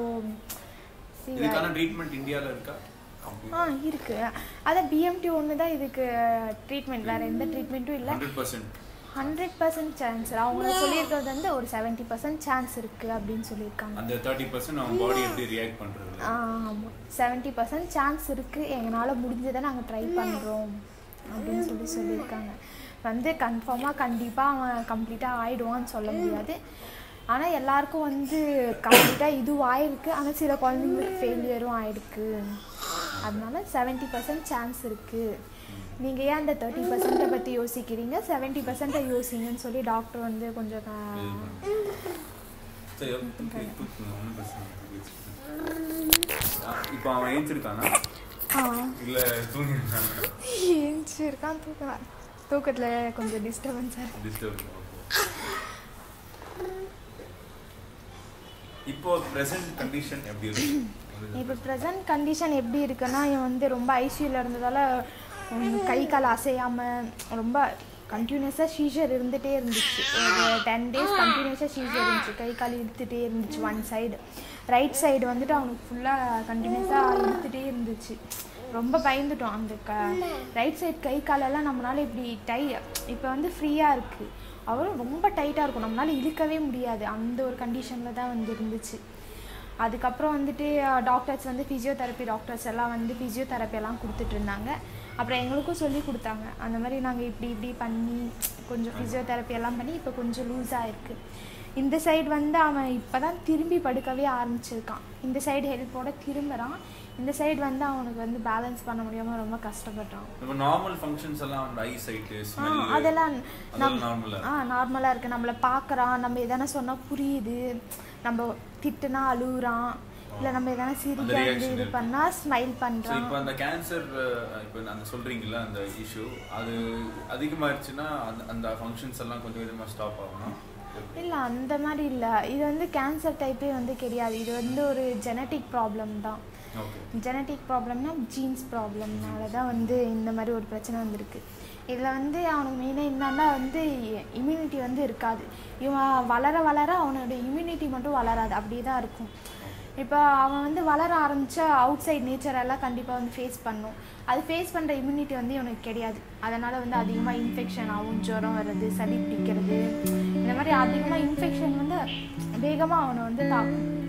இதுக்கான ட்ரீட்மெண்ட் இந்தியாவில் இருக்கா ஆ இருக்கு அதான் பிஎம்டி ஒன்று தான் இதுக்கு ட்ரீட்மெண்ட் வேற எந்த ட்ரீட்மெண்ட்டும் இல்லை hundred percent hundred percent chance அவங்க சொல்லியிருக்கிறது வந்து ஒரு செவன்ட்டி பர்சன்ட் சான்ஸ் இருக்கு அப்படின்னு சொல்லியிருக்காங்க அந்த தேர்ட்டி பர்சன்ட் அவன் பாடி எப்படி ரியாக்ட் பண்ணுறது ஆமாம் செவன்ட்டி பர்சன்ட் சான்ஸ் இருக்குது எங்களால் முடிஞ்சதை நாங்கள் ட்ரை பண்ணுறோம் அப்படின்னு சொல்லி சொல்லியிருக்காங்க வந்து கன்ஃபார்மாக கண்டிப்பாக அவன் கம்ப்ளீட்டாக ஆயிடுவான்னு சொல்ல முடியாது ஆனால் எல்லாருக்கும் வந்து கம்ப்ளீட்டாக இதுவும் ஆயிருக்கு ஆனால் சில குழந்தைங்களுக்கு ஃபெயிலியரும் ஆயிருக்கு அதனால செவன்ட்டி பர்சன்ட் சான்ஸ் இருக்குது நீங்கள் ஏன் அந்த தேர்ட்டி பர்சன்ட்டை பற்றி யோசிக்கிறீங்க செவன்ட்டி பர்சன்ட்டை யோசிங்கன்னு சொல்லி டாக்டர் வந்து கொஞ்சம் க- சரி ஓகே தூக்குங்க ஒன்றும் பிரச்சனை இல்லை இப்போ அவன் ஏஞ்சிருக்கானா ஆ இல்லை தூங்கிருக்கானா ஏஞ்சி இருக்கான் தூக்குறான் தூக்கத்தில் கொஞ்சம் டிஸ்டர்பன்ஸாக இருக்கு டிஸ்டர்ப் இப்போ ப்ரெசன்ட் கண்டிஷன் எப்படி இருக்கு இப்போ ப்ரெசன்ட் கண்டிஷன் எப்படி இருக்குன்னா இவன் வந்து ரொம்ப ஐசியூவில் இருந்ததால் உம், கை கால் அசையாமல் ரொம்ப கண்டினியூஸாக சீஷர் இருந்துகிட்டே இருந்துச்சு ஒரு டென் டேஸ் கண்டினியூஸாக சீஷர் இருந்துச்சு கை கால் இழுத்துட்டே இருந்துச்சு ஒன் சைடு ரைட் சைடு வந்துட்டு அவனுக்கு ஃபுல்லாக கண்டினியூஸாக இழுத்துட்டே இருந்துச்சு ரொம்ப பயந்துட்டோம் அந்த க ரைட் சைடு கை காலெல்லாம் நம்மளால இப்படி டை இப்போ வந்து ஃப்ரீயாக இருக்குது அவரும் ரொம்ப டைட்டாக இருக்கும் நம்மளால இழுக்கவே முடியாது அந்த ஒரு கண்டிஷனில் தான் வந்து இருந்துச்சு அதுக்கப்புறம் வந்துட்டு டாக்டர்ஸ் வந்து ஃபிசியோதெரப்பி டாக்டர்ஸ் எல்லாம் வந்து ஃபிசியோதெரப்பி எல்லாம் கொடுத்துட்டு இருந்தாங்க அப்புறம் எங்களுக்கும் சொல்லி கொடுத்தாங்க அந்த மாதிரி நாங்கள் இப்படி இப்படி பண்ணி கொஞ்சம் ஃபிசியோதெரப்பி எல்லாம் பண்ணி இப்போ கொஞ்சம் லூஸாக இருக்கு இந்த சைடு வந்து அவன் இப்போ தான் திரும்பி படுக்கவே ஆரம்பிச்சிருக்கான் இந்த சைடு ஹெல்ப்போட திரும்புகிறான் இந்த சைடு வந்து அவனுக்கு வந்து பேலன்ஸ் பண்ண முடியாமல் ரொம்ப கஷ்டப்படுறான் இப்போ நார்மல் ஃபங்க்ஷன்ஸ் எல்லாம் அந்த ஐ சைட்டு ஆ ஸ்மெல் அதெல்லாம் அதெல்லாம் நார்மலாக ஆ நார்மலாக இருக்குது நம்மளை பார்க்குறான் நம்ம எதனா சொன்னால் புரியுது நம்ம திட்டுனா அழுகுறான் இல்லை நம்ம எதனா சிரிக்க வந்து reaction இது இருக்கு. பண்ணால் ஸ்மைல் ஸோ பண்ணுறான் இப்போ அந்த கேன்சர் இப்போ அந்த சொல்றீங்கல்ல அந்த இஷ்யூ அது அதிகமாயிருச்சுன்னா அந்த அந்த ஃபங்க்ஷன்ஸ் எல்லாம் கொஞ்சம் கொஞ்சமாக ஸ்டாப் ஆகணும் இல்லை அந்த மாதிரி இல்லை இது வந்து கேன்சர் டைப்பே வந்து கிடையாது இது வந்து ஒரு ஜெனட்டிக் ப்ராப்ளம் தான் ஓகே ஜெனட்டிக் ப்ராப்ளம்னா ஜீன்ஸ் ப்ராப்ளம்னால தான் வந்து இந்த மாதிரி ஒரு பிரச்சனை வந்திருக்கு இதில் வந்து அவனுக்கு மெயினாக என்னன்னா வந்து இம்யூனிட்டி வந்து இருக்காது இவன் வளர வளர அவனோட இம்யூனிட்டி மட்டும் வளராது அப்படியே தான் இருக்கும் இப்போ அவன் வந்து வளர ஆரம்பித்தா அவுட் சைட் நேச்சர் எல்லாம் கண்டிப்பாக வந்து ஃபேஸ் பண்ணும் அது ஃபேஸ் பண்ணுற இம்யூனிட்டி வந்து இவனுக்கு கிடையாது அதனால் வந்து அதிகமாக இன்ஃபெக்ஷன் ஆகும் ஜுரம் வர்றது சளி பிடிக்கிறது இந்த மாதிரி அதிகமாக இன்ஃபெக்ஷன் வந்து வேகமாக அவனை வந்து தாக்கும்